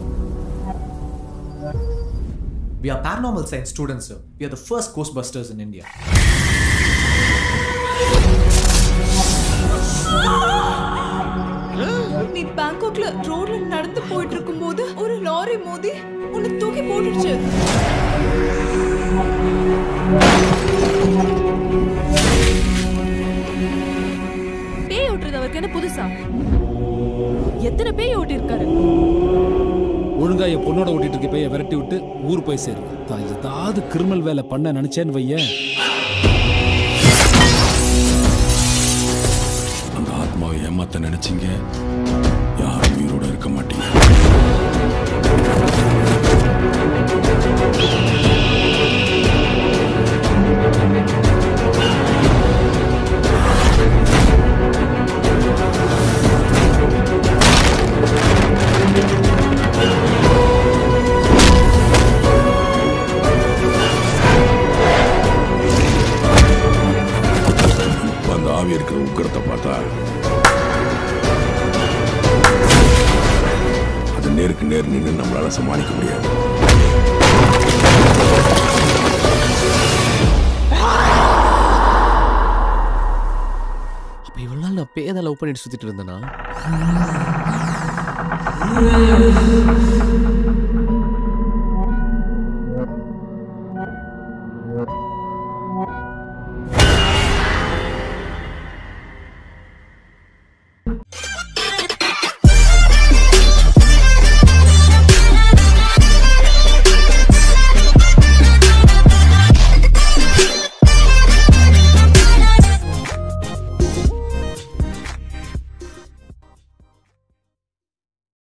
We are paranormal science students, sir. We are the first Ghostbusters in India. நீ பேங்காக்ல ரோட்ல நடந்து போயிட்டு இருக்கும்போது ஒரு லாரி மோதி உன்னை தூக்கி போட்டுடுச்சு பேய் ஓட்டுறது அவருக்கு என்ன புதுசா எத்தனை பேய் ஓட்டிருக்காரு ஒழுங்கா என் பொண்ணோட ஓட்டிட்டு இருக்க பைய விரட்டி விட்டு ஊர் போய் சேரு தான் ஏதாவது கிரிமினல் வேலை பண்ண நினைச்சேன்னு வையேன் அந்த ஆத்மாவை ஏமாத்த நினைச்சீங்க யாரும் உயிரோட இருக்க மாட்டீங்க இப்ப அந்த ஆவி இருக்கிற உக்கிரத்தை பார்த்தா அது நேருக்கு நேர் நின்று நம்மளால சமாளிக்க முடியாது அப்ப இவ்வளவு நாள் நான் பேய தான் லவ் பண்ணிட்டு சுத்திட்டு இருந்தேனா